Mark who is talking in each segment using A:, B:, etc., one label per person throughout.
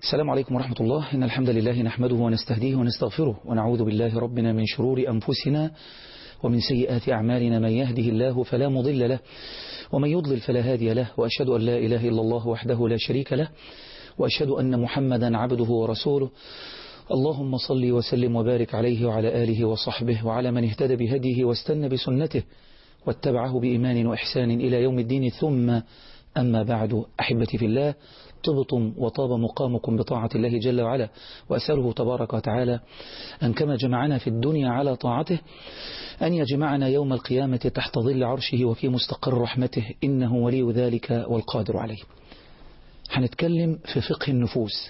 A: السلام عليكم ورحمة الله إن الحمد لله نحمده ونستهديه ونستغفره ونعوذ بالله ربنا من شرور أنفسنا ومن سيئات أعمالنا من يهده الله فلا مضل له ومن يضلل فلا هادي له وأشهد أن لا إله إلا الله وحده لا شريك له وأشهد أن محمدا عبده ورسوله اللهم صل وسلم وبارك عليه وعلى آله وصحبه وعلى من اهتدى بهديه واستنى بسنته واتبعه بإيمان وإحسان إلى يوم الدين ثم أما بعد أحبتي في الله طبتم وطاب مقامكم بطاعة الله جل وعلا وأسأله تبارك وتعالى أن كما جمعنا في الدنيا على طاعته أن يجمعنا يوم القيامة تحت ظل عرشه وفي مستقر رحمته إنه ولي ذلك والقادر عليه هنتكلم في فقه النفوس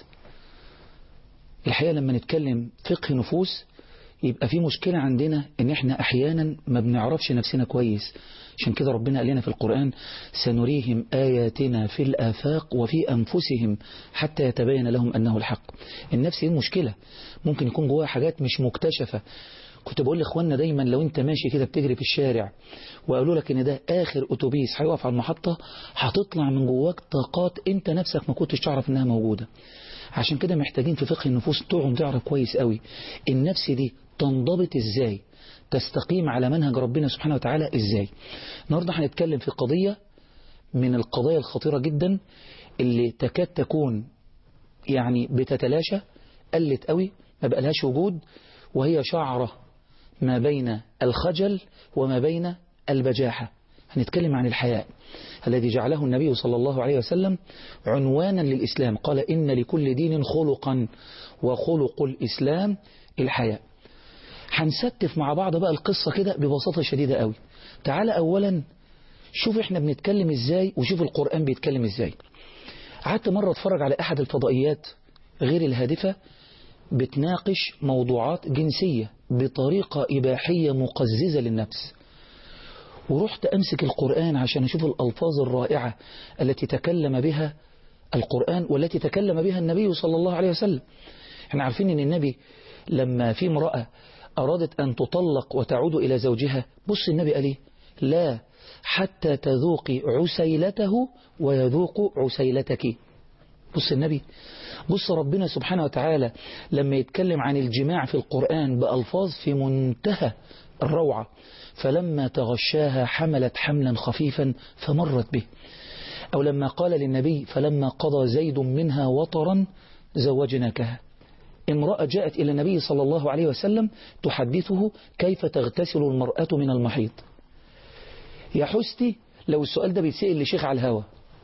A: الحقيقة لما نتكلم فقه نفوس يبقى في مشكلة عندنا ان احنا احيانا ما بنعرفش نفسنا كويس عشان كده ربنا قال لنا في القرآن سنريهم آياتنا في الآفاق وفي أنفسهم حتى يتبين لهم أنه الحق النفس دي مشكلة ممكن يكون جواها حاجات مش مكتشفة كنت بقول لاخواننا دايما لو انت ماشي كده بتجري في الشارع وقالوا لك ان ده اخر اتوبيس هيقف على المحطة هتطلع من جواك طاقات انت نفسك ما كنتش تعرف انها موجودة عشان كده محتاجين في فقه النفوس تقعد تعرف كويس قوي النفس دي تنضبط ازاي تستقيم على منهج ربنا سبحانه وتعالى ازاي النهاردة هنتكلم في قضية من القضايا الخطيرة جدا اللي تكاد تكون يعني بتتلاشى قلت قوي ما بقالهاش وجود وهي شعرة ما بين الخجل وما بين البجاحة هنتكلم عن الحياء الذي جعله النبي صلى الله عليه وسلم عنوانا للإسلام قال إن لكل دين خلقا وخلق الإسلام الحياء هنستف مع بعض بقى القصة كده ببساطة شديدة قوي تعال أولا شوف احنا بنتكلم ازاي وشوف القرآن بيتكلم ازاي قعدت مرة اتفرج على أحد الفضائيات غير الهادفة بتناقش موضوعات جنسية بطريقة إباحية مقززة للنفس ورحت أمسك القرآن عشان أشوف الألفاظ الرائعة التي تكلم بها القرآن والتي تكلم بها النبي صلى الله عليه وسلم احنا عارفين ان النبي لما في امرأة أرادت أن تطلق وتعود إلى زوجها بص النبي قال ايه لا حتى تذوقي عسيلته ويذوق عسيلتك بص النبي بص ربنا سبحانه وتعالى لما يتكلم عن الجماع في القرآن بألفاظ في منتهى الروعة فلما تغشاها حملت حملا خفيفا فمرت به أو لما قال للنبي فلما قضى زيد منها وطرا زوجناكها امرأة جاءت إلى النبي صلى الله عليه وسلم تحدثه كيف تغتسل المرأة من المحيط يا حستي لو السؤال ده بيتسأل لشيخ على الهوى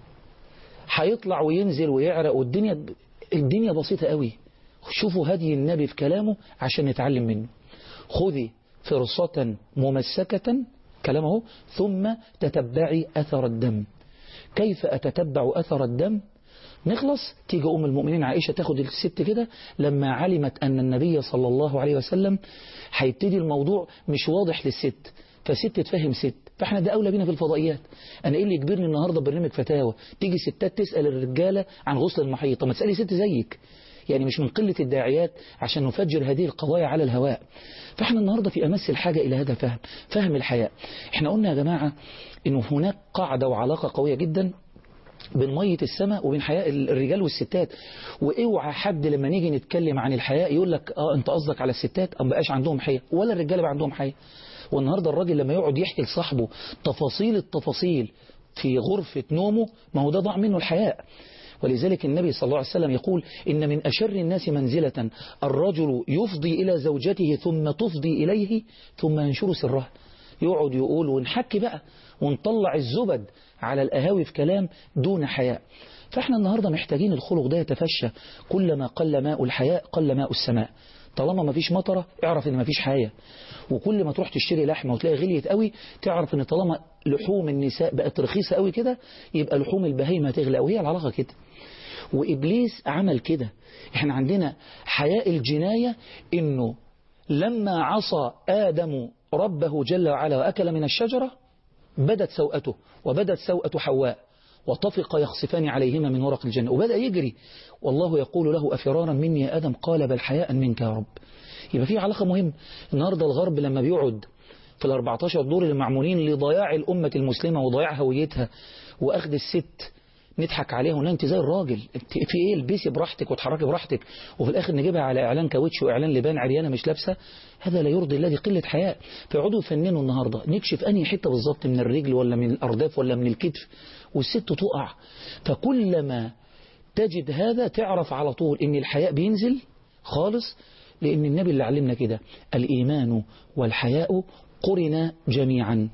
A: هيطلع وينزل ويعرق والدنيا الدنيا بسيطة قوي شوفوا هدي النبي في كلامه عشان نتعلم منه خذي فرصة ممسكة كلامه ثم تتبعي أثر الدم كيف أتتبع أثر الدم نخلص تيجي أم المؤمنين عائشة تاخد الست كده لما علمت أن النبي صلى الله عليه وسلم هيبتدي الموضوع مش واضح للست فست تفهم ست فاحنا ده أولى بينا في الفضائيات أنا إيه اللي يجبرني النهاردة برنامج فتاوى تيجي ستات تسأل الرجالة عن غسل المحيط طب ما تسألي ست زيك يعني مش من قلة الداعيات عشان نفجر هذه القضايا على الهواء فاحنا النهاردة في أمس الحاجة إلى هذا فهم فهم الحياة احنا قلنا يا جماعة انه هناك قاعدة وعلاقة قوية جدا بين مية السماء وبين حياء الرجال والستات واوعى حد لما نيجي نتكلم عن الحياء يقول لك اه انت قصدك على الستات ام بقاش عندهم حياء ولا الرجال بقى عندهم حياء والنهاردة الراجل لما يقعد يحكي لصاحبه تفاصيل التفاصيل في غرفة نومه ما هو ده ضاع منه الحياء ولذلك النبي صلى الله عليه وسلم يقول إن من أشر الناس منزلة الرجل يفضي إلى زوجته ثم تفضي إليه ثم ينشر سره يقعد يقول ونحكي بقى ونطلع الزبد على الأهاوي في كلام دون حياء فاحنا النهاردة محتاجين الخلق ده يتفشى كلما قل ماء الحياء قل ماء السماء طالما ما فيش مطرة اعرف ان ما فيش حياة وكل ما تروح تشتري لحمة وتلاقي غليت قوي تعرف ان طالما لحوم النساء بقت رخيصة قوي كده يبقى لحوم البهيمة تغلى وهي العلاقة كده وإبليس عمل كده احنا عندنا حياء الجناية انه لما عصى آدم ربه جل وعلا وأكل من الشجرة بدت سوءته وبدت سوءة حواء وطفق يخصفان عليهما من ورق الجنة وبدأ يجري والله يقول له أفرارا مني يا آدم قال بل حياء منك يا رب يبقى في علاقة مهم النهاردة الغرب لما بيقعد في ال 14 دور اللي معمولين لضياع الأمة المسلمة وضياع هويتها وأخذ الست نضحك عليها ونقول انت زي الراجل انت في ايه البسي براحتك وتحركي براحتك وفي الاخر نجيبها على اعلان كاوتش واعلان لبان عريانه مش لابسه هذا لا يرضي الله دي قله حياء فيقعدوا يفننوا النهارده نكشف انهي حته بالظبط من الرجل ولا من الارداف ولا من الكتف والست تقع فكلما تجد هذا تعرف على طول ان الحياء بينزل خالص لان النبي اللي علمنا كده الايمان والحياء قرنا جميعا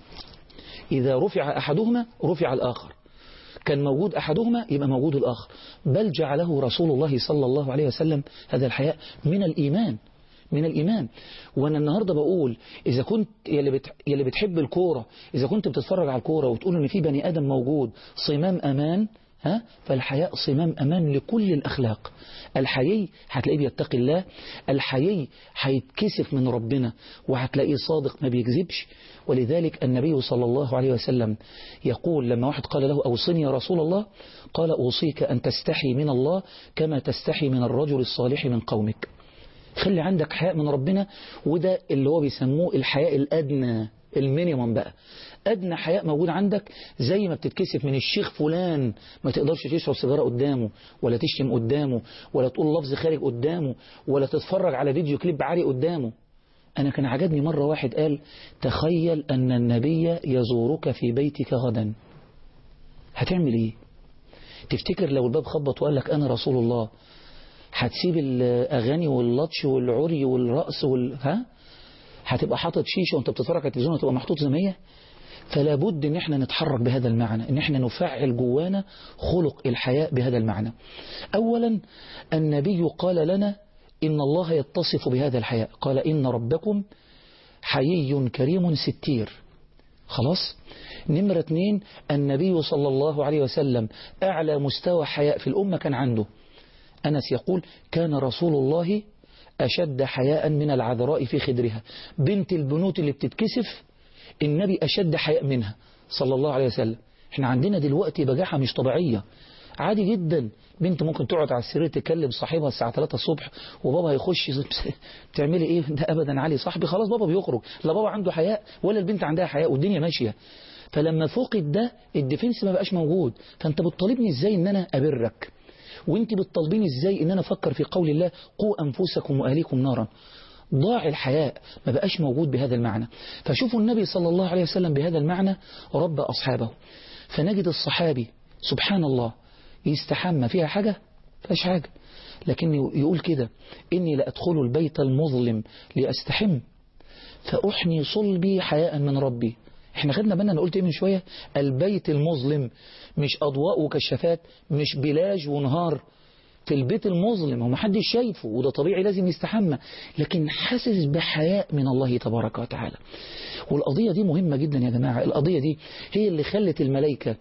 A: إذا رفع أحدهما رفع الآخر كان موجود أحدهما يبقى موجود الآخر بل جعله رسول الله صلى الله عليه وسلم هذا الحياء من الإيمان من الإيمان وأنا النهاردة بقول إذا كنت يلي, بت... يلي بتحب الكورة إذا كنت بتتفرج على الكورة وتقول إن في بني آدم موجود صمام أمان ها فالحياء صمام أمان لكل الأخلاق الحيي هتلاقيه بيتقي الله الحيي هيتكسف من ربنا وهتلاقيه صادق ما بيكذبش ولذلك النبي صلى الله عليه وسلم يقول لما واحد قال له أوصني يا رسول الله قال أوصيك أن تستحي من الله كما تستحي من الرجل الصالح من قومك خلي عندك حياء من ربنا وده اللي هو بيسموه الحياء الأدنى المينيمم بقى أدنى حياء موجود عندك زي ما بتتكسف من الشيخ فلان ما تقدرش تشرب سيجارة قدامه ولا تشتم قدامه ولا تقول لفظ خارج قدامه ولا تتفرج على فيديو كليب عالي قدامه أنا كان عجبني مرة واحد قال تخيل أن النبي يزورك في بيتك غدا هتعمل إيه تفتكر لو الباب خبط وقال لك أنا رسول الله هتسيب الأغاني واللطش والعري والرقص وال... ها هتبقى حاطط شيشة وانت بتتفرج على التلفزيون هتبقى محطوط زي ما هي فلا بد ان احنا نتحرك بهذا المعنى ان احنا نفعل جوانا خلق الحياء بهذا المعنى اولا النبي قال لنا ان الله يتصف بهذا الحياء قال ان ربكم حيي كريم ستير خلاص نمرة اتنين النبي صلى الله عليه وسلم أعلى مستوى حياء في الأمة كان عنده أنس يقول كان رسول الله أشد حياء من العذراء في خدرها بنت البنوت اللي بتتكسف النبي أشد حياء منها صلى الله عليه وسلم احنا عندنا دلوقتي بجاحة مش طبيعية عادي جدا بنت ممكن تقعد على السرير تكلم صاحبها الساعة 3 الصبح وبابا يخش بتعملي ايه ده ابدا علي صاحبي خلاص بابا بيخرج لا بابا عنده حياء ولا البنت عندها حياء والدنيا ماشية فلما فقد ده الديفنس ما بقاش موجود فانت بتطالبني ازاي ان انا ابرك وانت بتطالبيني ازاي ان انا افكر في قول الله قوا انفسكم واهليكم نارا ضاع الحياء ما بقاش موجود بهذا المعنى فشوفوا النبي صلى الله عليه وسلم بهذا المعنى ربى أصحابه فنجد الصحابي سبحان الله يستحمى فيها حاجة فيهاش حاجة لكن يقول كده إني لأدخل البيت المظلم لأستحم فأحني صلبي حياء من ربي احنا خدنا بالنا انا قلت ايه من شوية البيت المظلم مش أضواء وكشافات مش بلاج ونهار في البيت المظلم ومحدش شايفه وده طبيعي لازم يستحمى لكن حاسس بحياء من الله تبارك وتعالى والقضية دي مهمة جدا يا جماعة القضية دي هي اللي خلت الملائكة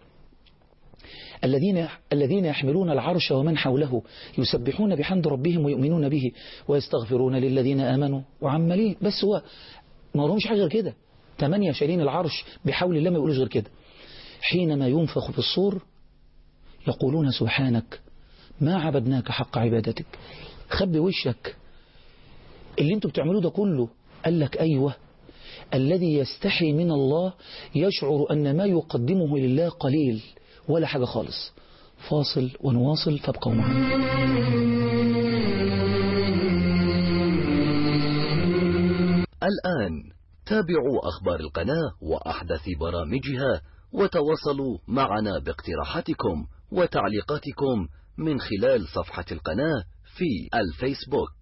A: الذين الذين يحملون العرش ومن حوله يسبحون بحمد ربهم ويؤمنون به ويستغفرون للذين آمنوا وعملين بس هو ما لهمش حاجة غير كده ثمانية شايلين العرش بحول الله ما يقولوش غير كده حينما ينفخ في الصور يقولون سبحانك ما عبدناك حق عبادتك خبي وشك اللي انتوا بتعملوه ده كله قال لك أيوة الذي يستحي من الله يشعر أن ما يقدمه لله قليل ولا حاجة خالص فاصل ونواصل فابقوا معنا
B: الآن تابعوا أخبار القناة وأحدث برامجها وتواصلوا معنا باقتراحاتكم وتعليقاتكم من خلال صفحة القناة في الفيسبوك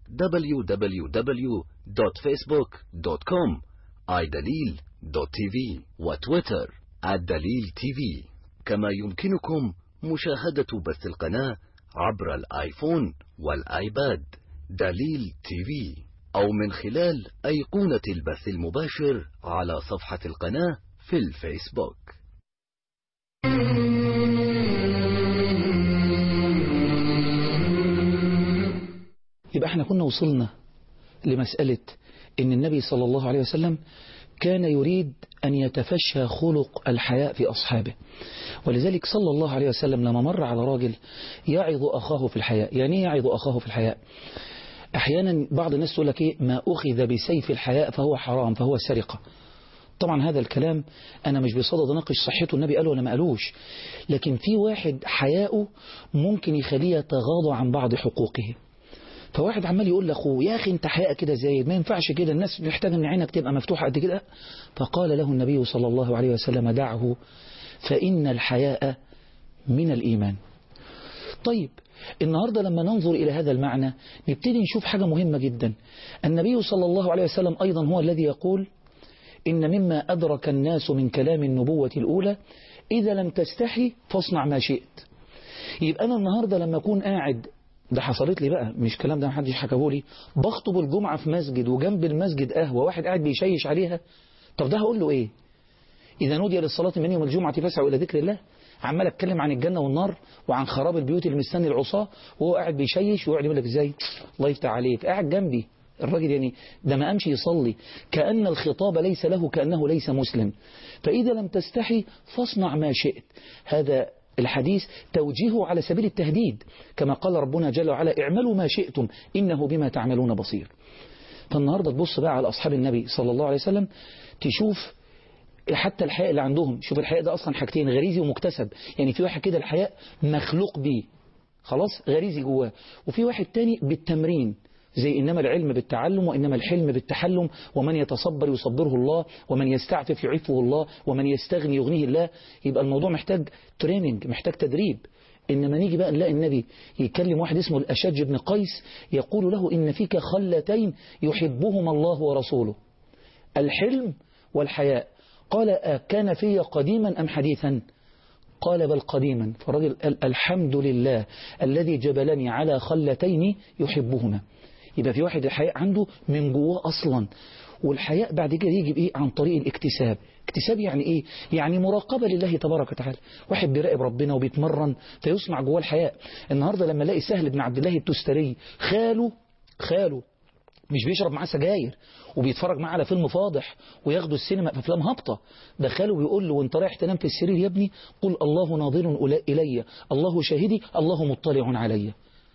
B: www.facebook.com idalil.tv وتويتر الدليل تي في كما يمكنكم مشاهدة بث القناة عبر الآيفون والآيباد دليل تي في أو من خلال أيقونة البث المباشر على صفحة القناة في الفيسبوك
A: يبقى احنا كنا وصلنا لمسألة ان النبي صلى الله عليه وسلم كان يريد أن يتفشى خلق الحياء في أصحابه ولذلك صلى الله عليه وسلم لما مر على راجل يعظ أخاه في الحياء يعني ايه يعظ أخاه في الحياء أحيانا بعض الناس تقول لك إيه ما أخذ بسيف الحياء فهو حرام فهو سرقة طبعا هذا الكلام أنا مش بصدد أناقش صحته النبي قاله ولا ما قالوش لكن في واحد حياؤه ممكن يخليه يتغاضى عن بعض حقوقه فواحد عمال يقول لاخوه يا اخي انت حقك كده زايد ما ينفعش كده الناس محتاجه ان عينك تبقى مفتوحه قد كده فقال له النبي صلى الله عليه وسلم دعه فإن الحياء من الإيمان طيب النهاردة لما ننظر إلى هذا المعنى نبتدي نشوف حاجة مهمة جدا النبي صلى الله عليه وسلم أيضا هو الذي يقول إن مما أدرك الناس من كلام النبوة الأولى إذا لم تستحي فاصنع ما شئت يبقى أنا النهاردة لما أكون قاعد ده حصلت لي بقى مش كلام ده محدش حكاه لي بخطب الجمعة في مسجد وجنب المسجد قهوة واحد قاعد بيشيش عليها طب ده هقول له ايه إذا نودي للصلاة من يوم الجمعة فاسعوا إلى ذكر الله عمال اتكلم عن الجنة والنار وعن خراب البيوت اللي مستني العصاة وهو قاعد بيشيش ويقعد يقول لك ازاي الله يفتح عليك قاعد جنبي الراجل يعني ده ما قامش يصلي كأن الخطاب ليس له كأنه ليس مسلم فإذا لم تستحي فاصنع ما شئت هذا الحديث توجيهه على سبيل التهديد كما قال ربنا جل وعلا اعملوا ما شئتم إنه بما تعملون بصير فالنهاردة تبص بقى على أصحاب النبي صلى الله عليه وسلم تشوف حتى الحياء اللي عندهم شوف الحياء ده أصلا حاجتين غريزي ومكتسب يعني في واحد كده الحياء مخلوق بيه خلاص غريزي جواه وفي واحد تاني بالتمرين زي إنما العلم بالتعلم وإنما الحلم بالتحلم ومن يتصبر يصبره الله ومن يستعفف يعفه الله ومن يستغني يغنيه الله يبقى الموضوع محتاج تريننج محتاج تدريب إنما نيجي بقى نلاقي النبي يتكلم واحد اسمه الأشج بن قيس يقول له إن فيك خلتين يحبهما الله ورسوله الحلم والحياء قال كان في قديما أم حديثا قال بل قديما فالرجل قال الحمد لله الذي جبلني على خلتين يحبهما يبقى في واحد الحياء عنده من جواه أصلا والحياء بعد كده يجي بإيه عن طريق الاكتساب اكتساب يعني إيه يعني مراقبة لله تبارك وتعالى واحد بيراقب ربنا وبيتمرن فيصنع جواه الحياء النهاردة لما الاقي سهل بن عبد الله التستري خاله خاله مش بيشرب معاه سجاير وبيتفرج معاه على فيلم فاضح وياخدوا السينما في افلام هابطه دخله ويقول له وانت رايح تنام في السرير يا ابني قل الله ناظر الي الله شاهدي الله مطلع علي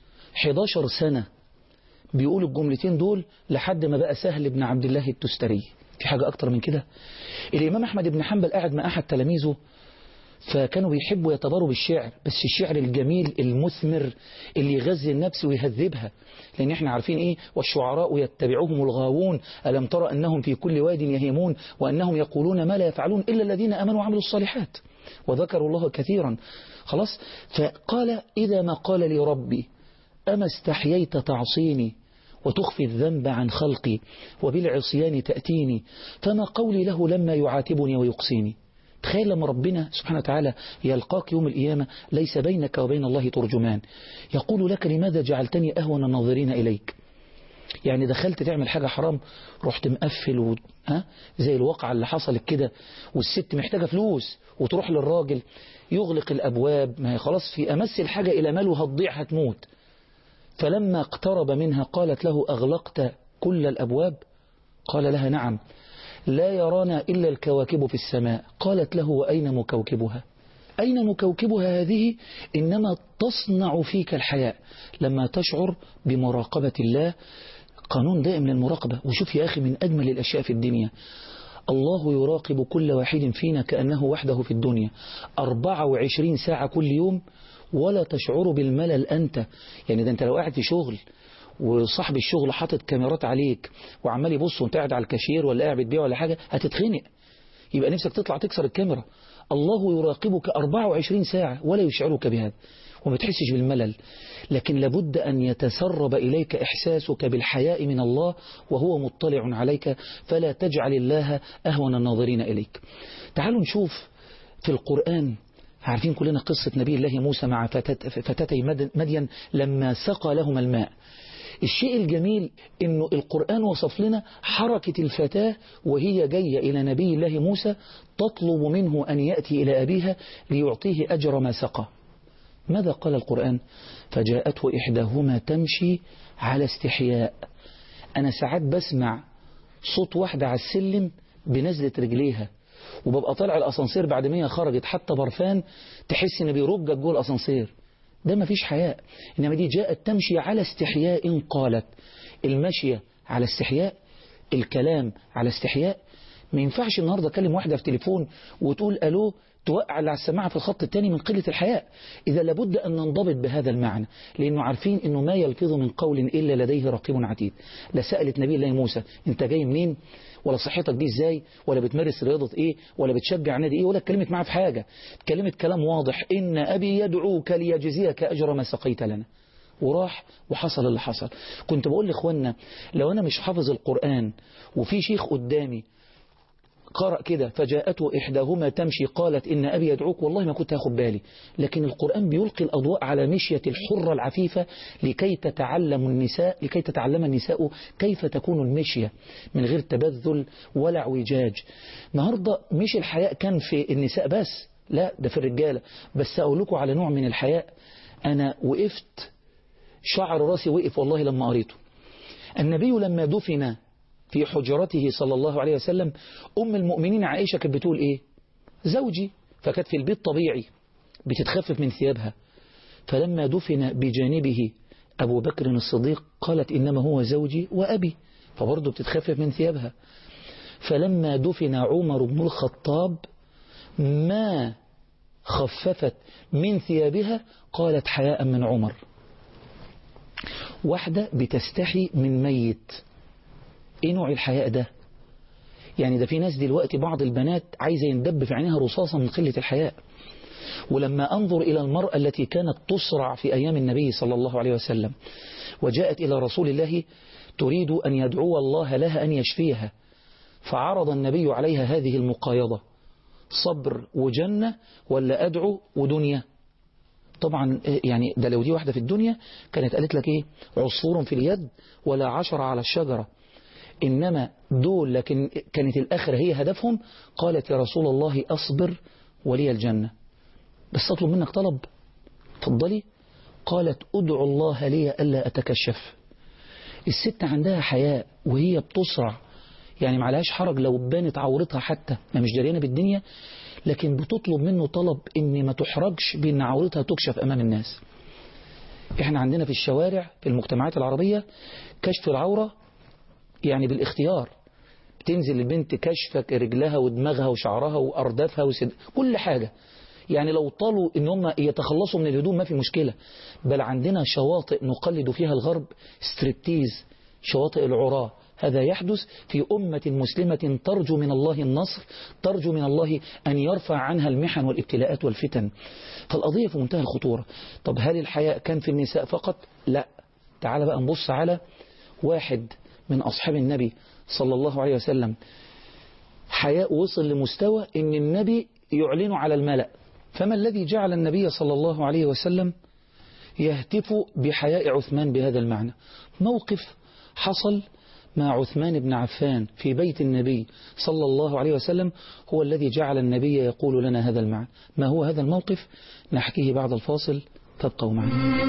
A: 11 سنه بيقول الجملتين دول لحد ما بقى سهل بن عبد الله التستري في حاجه اكتر من كده الامام احمد بن حنبل قاعد مع احد تلاميذه فكانوا بيحبوا يتباروا بالشعر بس الشعر الجميل المثمر اللي يغذي النفس ويهذبها لأن احنا عارفين ايه والشعراء يتبعهم الغاوون ألم ترى أنهم في كل واد يهيمون وأنهم يقولون ما لا يفعلون إلا الذين أمنوا وعملوا الصالحات وذكروا الله كثيرا خلاص فقال إذا ما قال لي ربي أما استحييت تعصيني وتخفي الذنب عن خلقي وبالعصيان تأتيني فما قولي له لما يعاتبني ويقصيني تخيل لما ربنا سبحانه وتعالى يلقاك يوم القيامة ليس بينك وبين الله ترجمان يقول لك لماذا جعلتني أهون الناظرين إليك يعني دخلت تعمل حاجة حرام رحت مقفل و... ها؟ زي الواقعة اللي حصلت كده والست محتاجة فلوس وتروح للراجل يغلق الأبواب ما هي خلاص في أمس الحاجة إلى مال وهتضيع هتموت فلما اقترب منها قالت له أغلقت كل الأبواب قال لها نعم لا يرانا إلا الكواكب في السماء قالت له وأين مكوكبها أين مكوكبها هذه إنما تصنع فيك الحياء لما تشعر بمراقبة الله قانون دائم للمراقبة وشوف يا أخي من أجمل الأشياء في الدنيا الله يراقب كل واحد فينا كأنه وحده في الدنيا 24 ساعة كل يوم ولا تشعر بالملل أنت يعني ده أنت لو قاعد في شغل وصاحب الشغل حاطط كاميرات عليك وعمال يبص وانت قاعد على الكاشير ولا قاعد بتبيع ولا حاجة هتتخنق يبقى نفسك تطلع تكسر الكاميرا الله يراقبك 24 ساعة ولا يشعرك بهذا وما تحسش بالملل لكن لابد أن يتسرب إليك إحساسك بالحياء من الله وهو مطلع عليك فلا تجعل الله أهون الناظرين إليك تعالوا نشوف في القرآن عارفين كلنا قصة نبي الله موسى مع فتاتي مدين لما سقى لهما الماء الشيء الجميل انه القرآن وصف لنا حركة الفتاة وهي جاية إلى نبي الله موسى تطلب منه أن يأتي إلى أبيها ليعطيه أجر ما سقى ماذا قال القرآن فجاءته إحداهما تمشي على استحياء أنا ساعات بسمع صوت واحدة على السلم بنزلة رجليها وببقى طالع الأسانسير بعد ما هي خرجت حتى برفان تحس إن بيرجك جوه الأسانسير ده ما فيش حياء إنما دي جاءت تمشي على استحياء قالت المشية على استحياء الكلام على استحياء ما ينفعش النهاردة أكلم واحدة في تليفون وتقول ألو توقع اللي على السماعة في الخط الثاني من قلة الحياء إذا لابد أن ننضبط بهذا المعنى لأنه عارفين أنه ما يلفظ من قول إلا لديه رقيب عتيد لا سألت نبي الله موسى أنت جاي منين ولا صحتك دي ازاي ولا بتمارس رياضة ايه ولا بتشجع نادي ايه ولا اتكلمت معاه في حاجة اتكلمت كلام واضح ان ابي يدعوك ليجزيك اجر ما سقيت لنا وراح وحصل اللي حصل كنت بقول لاخواننا لو انا مش حافظ القرآن وفي شيخ قدامي قرأ كده فجاءته إحداهما تمشي قالت إن أبي يدعوك والله ما كنت هاخد بالي لكن القرآن بيلقي الأضواء على مشية الحرة العفيفة لكي تتعلم النساء لكي تتعلم النساء كيف تكون المشية من غير تبذل ولا اعوجاج النهاردة مش الحياء كان في النساء بس لا ده في الرجالة بس أقول لكم على نوع من الحياء أنا وقفت شعر راسي وقف والله لما قريته النبي لما دفن في حجرته صلى الله عليه وسلم أم المؤمنين عائشة كانت بتقول إيه زوجي فكانت في البيت طبيعي بتتخفف من ثيابها فلما دفن بجانبه أبو بكر الصديق قالت إنما هو زوجي وأبي فبرضه بتتخفف من ثيابها فلما دفن عمر بن الخطاب ما خففت من ثيابها قالت حياء من عمر واحدة بتستحي من ميت ايه نوع الحياء ده يعني ده في ناس دلوقتي بعض البنات عايزة يندب في عينها رصاصة من قلة الحياء ولما أنظر إلى المرأة التي كانت تصرع في أيام النبي صلى الله عليه وسلم وجاءت إلى رسول الله تريد أن يدعو الله لها أن يشفيها فعرض النبي عليها هذه المقايضة صبر وجنة ولا أدعو ودنيا طبعا يعني ده لو دي واحدة في الدنيا كانت قالت لك ايه عصفور في اليد ولا عشرة على الشجرة إنما دول لكن كانت الآخرة هي هدفهم قالت يا رسول الله أصبر ولي الجنة بس أطلب منك طلب تفضلي قالت أدعو الله لي ألا أتكشف الست عندها حياء وهي بتصرع يعني معلهاش حرج لو بانت عورتها حتى ما مش جريانة بالدنيا لكن بتطلب منه طلب ان ما تحرجش بان عورتها تكشف امام الناس احنا عندنا في الشوارع في المجتمعات العربية كشف العورة يعني بالاختيار بتنزل البنت كشفك رجلها ودماغها وشعرها وأردافها وسد كل حاجة يعني لو طالوا ان هم يتخلصوا من الهدوم ما في مشكلة بل عندنا شواطئ نقلد فيها الغرب ستريبتيز شواطئ العراة هذا يحدث في أمة مسلمة ترجو من الله النصر ترجو من الله أن يرفع عنها المحن والابتلاءات والفتن فالقضية في منتهى الخطورة طب هل الحياء كان في النساء فقط لا تعال بقى نبص على واحد من أصحاب النبي صلى الله عليه وسلم حياء وصل لمستوى أن النبي يعلن على الملأ فما الذي جعل النبي صلى الله عليه وسلم يهتف بحياء عثمان بهذا المعنى موقف حصل مع عثمان بن عفان في بيت النبي صلى الله عليه وسلم هو الذي جعل النبي يقول لنا هذا المعنى ما هو هذا الموقف نحكيه بعد الفاصل فابقوا معنا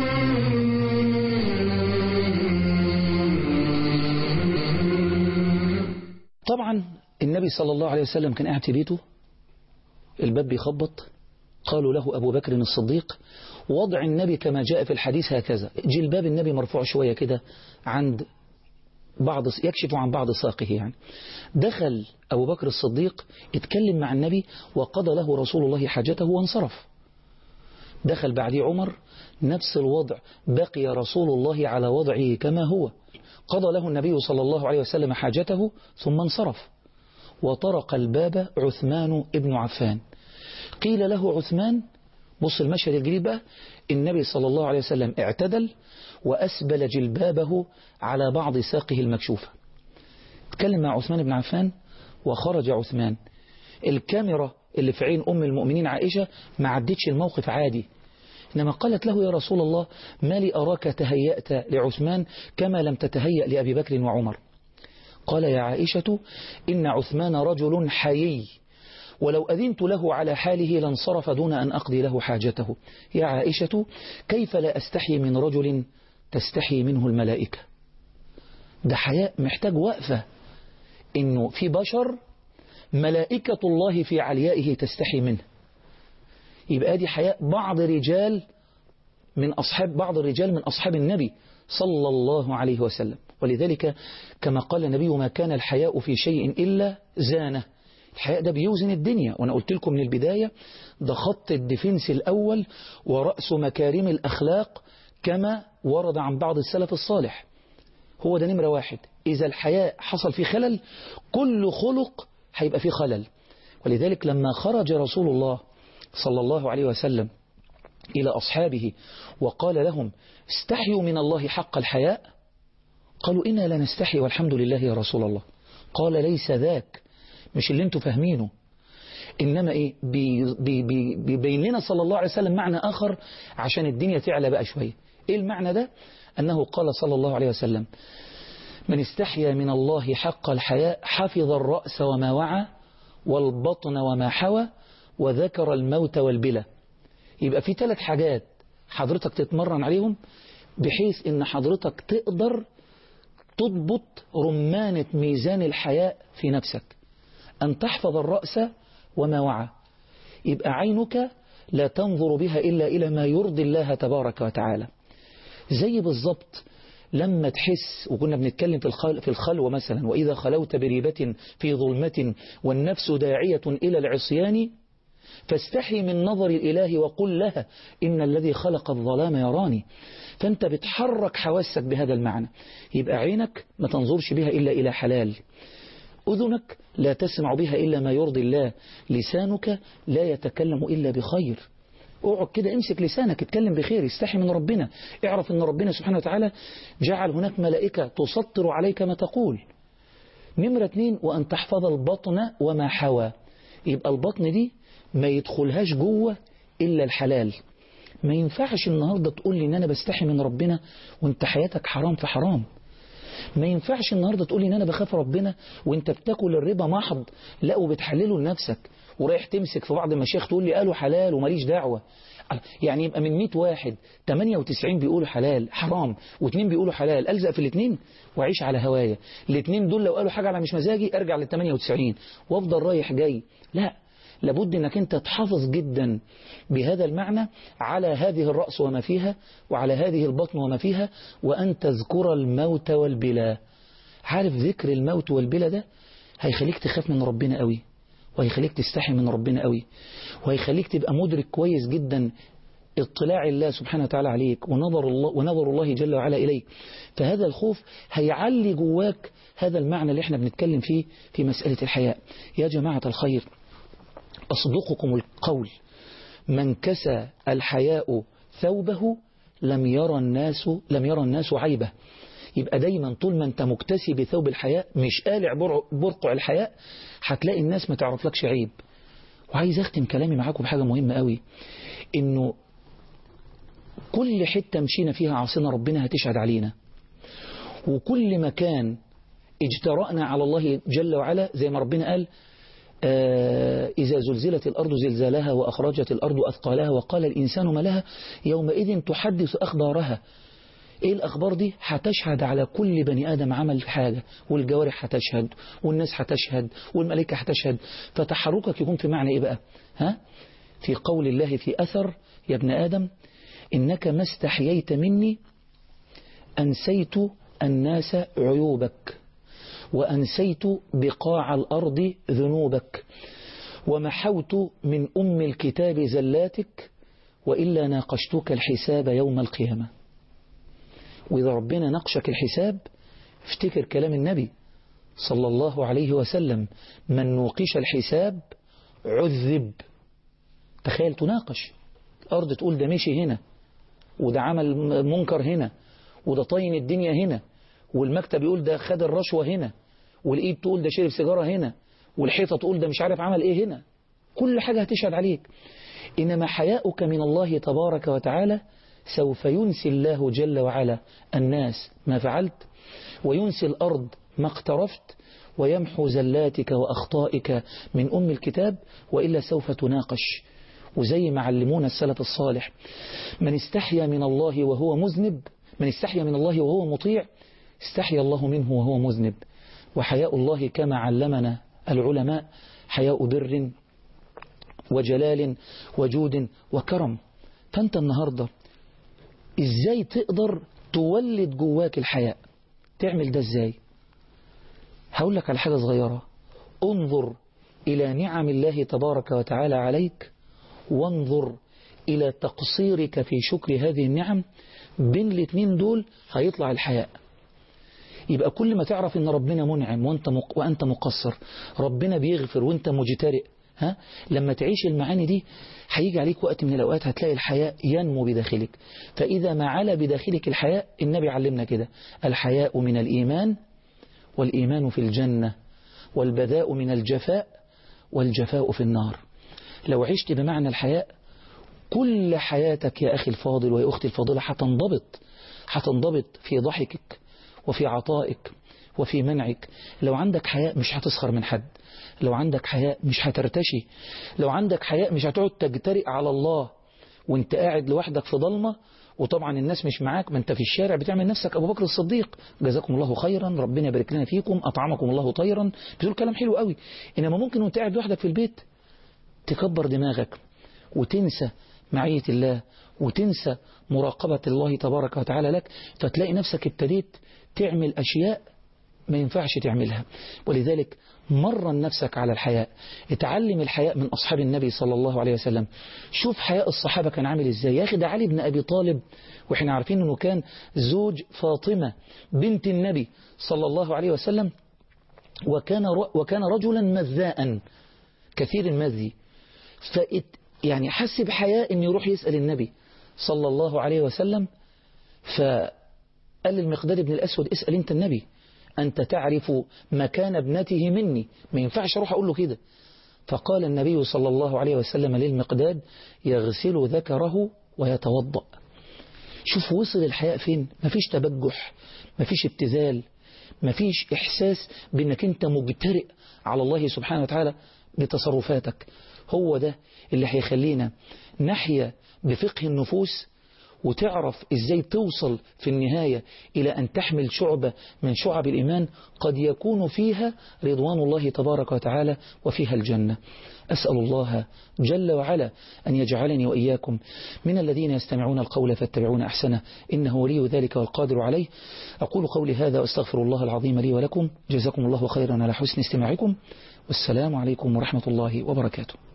A: طبعا النبي صلى الله عليه وسلم كان قاعد في بيته الباب بيخبط قالوا له أبو بكر الصديق وضع النبي كما جاء في الحديث هكذا جلباب النبي مرفوع شوية كده عند بعض يكشف عن بعض ساقه يعني دخل أبو بكر الصديق اتكلم مع النبي وقضى له رسول الله حاجته وانصرف دخل بعديه عمر نفس الوضع بقي رسول الله على وضعه كما هو قضى له النبي صلى الله عليه وسلم حاجته ثم انصرف وطرق الباب عثمان ابن عفان قيل له عثمان بص المشهد الجديد بقى النبي صلى الله عليه وسلم اعتدل وأسبل جلبابه على بعض ساقه المكشوفة تكلم مع عثمان بن عفان وخرج عثمان الكاميرا اللي في عين أم المؤمنين عائشة ما عدتش الموقف عادي إنما قالت له يا رسول الله ما لي أراك تهيأت لعثمان كما لم تتهيأ لأبي بكر وعمر قال يا عائشة إن عثمان رجل حيي ولو أذنت له على حاله لانصرف دون أن أقضي له حاجته يا عائشة كيف لا أستحي من رجل تستحي منه الملائكة ده حياء محتاج وقفة إنه في بشر ملائكة الله في عليائه تستحي منه يبقى دي حياء بعض رجال من أصحاب بعض الرجال من أصحاب النبي صلى الله عليه وسلم ولذلك كما قال النبي ما كان الحياء في شيء إلا زانه الحياء ده بيوزن الدنيا وأنا قلت لكم من البداية ده خط الديفنس الأول ورأس مكارم الأخلاق كما ورد عن بعض السلف الصالح هو ده نمرة واحد إذا الحياء حصل فيه خلل كل خلق هيبقى فيه خلل ولذلك لما خرج رسول الله صلى الله عليه وسلم إلى أصحابه وقال لهم استحيوا من الله حق الحياء قالوا إنا لا نستحي والحمد لله يا رسول الله قال ليس ذاك مش اللي انتوا فاهمينه إنما إيه بي بي بي بيبين لنا صلى الله عليه وسلم معنى آخر عشان الدنيا تعلى بقى شوية إيه المعنى ده أنه قال صلى الله عليه وسلم من استحيا من الله حق الحياء حفظ الرأس وما وعى والبطن وما حوى وذكر الموت والبلى يبقى في ثلاث حاجات حضرتك تتمرن عليهم بحيث ان حضرتك تقدر تضبط رمانة ميزان الحياء في نفسك أن تحفظ الرأس وما وعى يبقى عينك لا تنظر بها إلا إلى ما يرضي الله تبارك وتعالى زي بالضبط لما تحس وكنا بنتكلم في الخل في الخلوة مثلا وإذا خلوت بريبة في ظلمة والنفس داعية إلى العصيان فاستحي من نظر الإله وقل لها إن الذي خلق الظلام يراني فأنت بتحرك حواسك بهذا المعنى يبقى عينك ما تنظرش بها إلا إلى حلال أذنك لا تسمع بها إلا ما يرضي الله لسانك لا يتكلم إلا بخير اقعد كده امسك لسانك اتكلم بخير استحي من ربنا اعرف ان ربنا سبحانه وتعالى جعل هناك ملائكة تسطر عليك ما تقول نمرة اتنين وأن تحفظ البطن وما حوى يبقى البطن دي ما يدخلهاش جوه إلا الحلال ما ينفعش النهاردة تقول لي ان انا بستحي من ربنا وانت حياتك حرام في حرام ما ينفعش النهاردة تقول لي ان انا بخاف ربنا وانت بتاكل الربا محض لا وبتحلله لنفسك ورايح تمسك في بعض المشايخ تقول لي قالوا حلال وماليش دعوة يعني يبقى من 100 واحد 98 بيقولوا حلال حرام واثنين بيقولوا حلال ألزق في الاثنين وأعيش على هوايا الاثنين دول لو قالوا حاجة على مش مزاجي ارجع لل 98 وافضل رايح جاي لا لابد انك انت تحافظ جدا بهذا المعنى على هذه الرأس وما فيها وعلى هذه البطن وما فيها وأن تذكر الموت والبلا عارف ذكر الموت والبلا ده هيخليك تخاف من ربنا قوي وهيخليك تستحي من ربنا قوي وهيخليك تبقى مدرك كويس جدا اطلاع الله سبحانه وتعالى عليك ونظر الله, ونظر الله جل وعلا إليك فهذا الخوف هيعلي جواك هذا المعنى اللي احنا بنتكلم فيه في مسألة الحياء يا جماعة الخير أصدقكم القول من كسى الحياء ثوبه لم يرى الناس لم يرى الناس عيبه يبقى دايما طول ما انت مكتسي بثوب الحياء مش قالع برقع الحياء هتلاقي الناس ما تعرفلكش عيب وعايز اختم كلامي معاكم بحاجة مهمة قوي انه كل حتة مشينا فيها عاصينا ربنا هتشهد علينا وكل مكان اجترأنا على الله جل وعلا زي ما ربنا قال آه إذا زلزلت الأرض زلزالها وأخرجت الأرض أثقالها وقال الإنسان ما لها يومئذ تحدث أخبارها ايه الاخبار دي هتشهد على كل بني ادم عمل حاجة والجوارح هتشهد والناس هتشهد والملائكة هتشهد فتحركك يكون في معنى ايه بقى ها في قول الله في اثر يا ابن ادم انك ما استحييت مني انسيت الناس عيوبك وانسيت بقاع الارض ذنوبك ومحوت من ام الكتاب زلاتك وإلا ناقشتك الحساب يوم القيامة وإذا ربنا نقشك الحساب افتكر كلام النبي صلى الله عليه وسلم من نوقش الحساب عذب تخيل تناقش الأرض تقول ده مشي هنا وده عمل منكر هنا وده طين الدنيا هنا والمكتب يقول ده خد الرشوة هنا والإيد تقول ده شرب سيجارة هنا والحيطة تقول ده مش عارف عمل إيه هنا كل حاجة هتشهد عليك إنما حياؤك من الله تبارك وتعالى سوف ينسي الله جل وعلا الناس ما فعلت وينسي الأرض ما اقترفت ويمحو زلاتك وأخطائك من أم الكتاب وإلا سوف تناقش وزي ما علمونا السلف الصالح من استحيا من الله وهو مذنب من استحيا من الله وهو مطيع استحيا الله منه وهو مذنب وحياء الله كما علمنا العلماء حياء بر وجلال وجود وكرم فأنت النهاردة إزاي تقدر تولد جواك الحياء تعمل ده إزاي هقول لك على حاجة صغيرة انظر إلى نعم الله تبارك وتعالى عليك وانظر إلى تقصيرك في شكر هذه النعم بين الاثنين دول هيطلع الحياء يبقى كل ما تعرف ان ربنا منعم وانت مق... وانت مقصر ربنا بيغفر وانت مجترئ ها لما تعيش المعاني دي هيجي عليك وقت من الأوقات هتلاقي الحياء ينمو بداخلك فإذا ما علا بداخلك الحياء النبي علمنا كده الحياء من الإيمان والإيمان في الجنة والبذاء من الجفاء والجفاء في النار لو عشت بمعنى الحياء كل حياتك يا أخي الفاضل ويا أختي الفاضلة هتنضبط هتنضبط في ضحكك وفي عطائك وفي منعك لو عندك حياء مش هتسخر من حد لو عندك حياء مش هترتشي لو عندك حياء مش هتقعد تجترئ على الله وانت قاعد لوحدك في ضلمة وطبعا الناس مش معاك ما انت في الشارع بتعمل نفسك ابو بكر الصديق جزاكم الله خيرا ربنا يبارك لنا فيكم اطعمكم الله طيرا بتقول كلام حلو قوي انما ممكن وانت قاعد لوحدك في البيت تكبر دماغك وتنسى معية الله وتنسى مراقبة الله تبارك وتعالى لك فتلاقي نفسك ابتديت تعمل أشياء ما ينفعش تعملها ولذلك مرن نفسك على الحياء اتعلم الحياء من أصحاب النبي صلى الله عليه وسلم شوف حياء الصحابة كان عامل ازاي يا أخي ده علي بن أبي طالب وإحنا عارفين أنه كان زوج فاطمة بنت النبي صلى الله عليه وسلم وكان وكان رجلا مذاء كثير المذي فإت يعني حس بحياء أن يروح يسأل النبي صلى الله عليه وسلم فقال للمقداد بن الأسود اسأل أنت النبي أنت تعرف مكان ابنته مني ما ينفعش أروح أقول له كده فقال النبي صلى الله عليه وسلم للمقداد يغسل ذكره ويتوضأ شوف وصل الحياء فين مفيش تبجح مفيش ابتذال مفيش إحساس بأنك أنت مجترئ على الله سبحانه وتعالى بتصرفاتك هو ده اللي هيخلينا نحيا بفقه النفوس وتعرف ازاي توصل في النهاية إلى أن تحمل شعبة من شعب الإيمان قد يكون فيها رضوان الله تبارك وتعالى وفيها الجنة أسأل الله جل وعلا أن يجعلني وإياكم من الذين يستمعون القول فاتبعون أحسنه إنه ولي ذلك والقادر عليه أقول قولي هذا وأستغفر الله العظيم لي ولكم جزاكم الله خيرا على حسن استماعكم والسلام عليكم ورحمة الله وبركاته